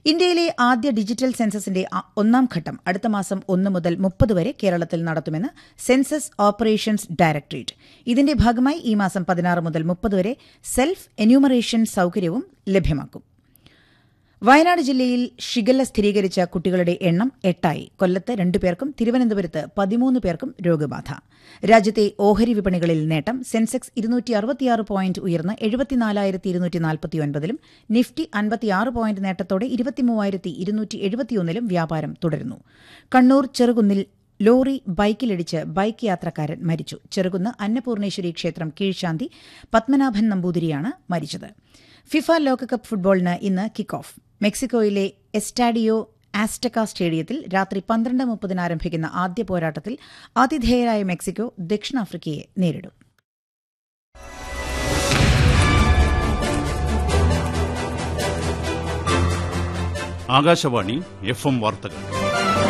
ഇന്ത്യയിലെ ആദ്യ ഡിജിറ്റൽ സെൻസസിന്റെ അ- ഒന്നാം ഘട്ടം അടുത്ത മാസം ഒന്ന് മുതൽ മുപ്പത് വരെ കേരളത്തിൽ നടത്തുമെന്ന് സെൻസസ് ഓപ്പറേഷൻസ് ഡയറക്ടറേറ്റ് ഇതിന്റെ ഭാഗമായി ഈ മാസം പതിനാറ് മുതൽ മുപ്പത് വരെ സെൽഫ് എന്യൂമറേഷൻ സൌകര്യവും ലഭ്യമാക്കും വയനാട് ജില്ലയിൽ ഷിഗല്ല സ്ഥിരീകരിച്ച കുട്ടികളുടെ എണ്ണം എട്ടായി കൊല്ലത്ത് രണ്ടു പേർക്കും തിരുവനന്തപുരത്ത് പതിമൂന്ന് പേർക്കും രോഗബാധ രാജ്യത്തെ ഓഹരി വിപണികളിൽ നേട്ടം സെൻസെക്സ് ഇരുന്നൂറ്റി അറുപത്തിയാറ് പോയിന്റ് ഉയർന്ന് എഴുപത്തിനാലായിരത്തി ഇരുന്നൂറ്റി നാൽപ്പത്തിയൊൻപതിലും നിഫ്റ്റി അൻപത്തിയാറ് പോയിന്റ് നേട്ടത്തോടെ ഇരുപത്തിമൂവായിരത്തി ഇരുന്നൂറ്റി എഴുപത്തിയൊന്നിലും വ്യാപാരം തുടരുന്നു കണ്ണൂർ ചെറുകുന്നിൽ ലോറി ബൈക്കിലിടിച്ച് ബൈക്ക് യാത്രക്കാരൻ മരിച്ചു ചെറുകുന്ന് അന്നപൂർണേശ്വരി ക്ഷേത്രം കീഴ്ശാന്തി പത്മനാഭൻ നമ്പൂതിരിയാണ് മരിച്ചത് ഫിഫ ലോകകപ്പ് ഫുട്ബോളിന് ഇന്ന് കിക്ക് ഓഫ് മെക്സിക്കോയിലെ എസ്റ്റാഡിയോ ആസ്റ്റക്ക സ്റ്റേഡിയത്തിൽ രാത്രി പന്ത്രണ്ട് മുപ്പതിന് ആരംഭിക്കുന്ന ആദ്യ പോരാട്ടത്തിൽ ആതിഥേയരായ മെക്സിക്കോ ദക്ഷിണാഫ്രിക്കയെ നേരിടും ആകാശവാണി എഫ് എം വാർത്തകൾ